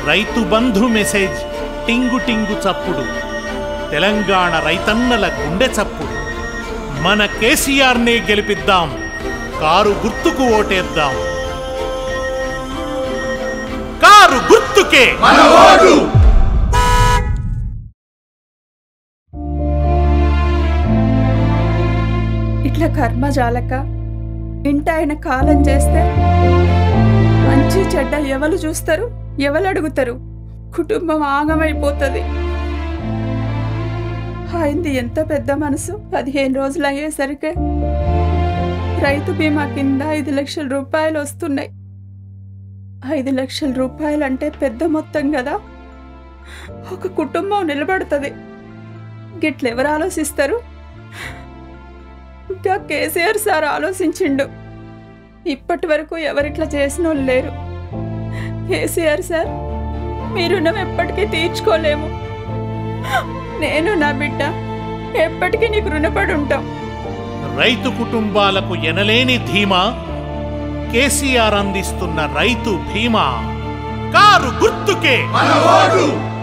రైతు బంధు మెసేజ్ టింగు టింగు చప్పుడు తెలంగాణ రైతన్నల గుండె చప్పుడు మన కేసీఆర్నే గెలిపిద్దాం కారు గుర్తుకు ఓటేద్దాం కారు గుర్తుకే ఇట్లా కర్మ జాలక ఇంట ఆయన కాలం చేస్తే మంచి చెడ్డ ఎవరు చూస్తారు ఎవరు అడుగుతారు కుటుంబం ఆగమైపోతుంది ఆయనది ఎంత పెద్ద మనసు పదిహేను రోజులు అయ్యేసరికి రైతు బీమా కింద ఐదు లక్షల రూపాయలు వస్తున్నాయి ఐదు లక్షల రూపాయలు అంటే పెద్ద మొత్తం కదా ఒక కుటుంబం నిలబడుతుంది గిట్లెవరు ఆలోచిస్తారు ఇంకా కేసీఆర్ సార్ ఆలోచించిండు ఇప్పటి వరకు ఎవరిట్లా చేసిన వాళ్ళు లేరు కేసీఆర్ సార్ మీ రుణం ఎప్పటికీ తీర్చుకోలేము నేను నా బిడ్డ ఎప్పటికీ నీకు రుణపడి ఉంటాం రైతు కుటుంబాలకు ఎనలేని ధీమా కేసీఆర్ అందిస్తున్న రైతు భీమా కారు గుర్తుకే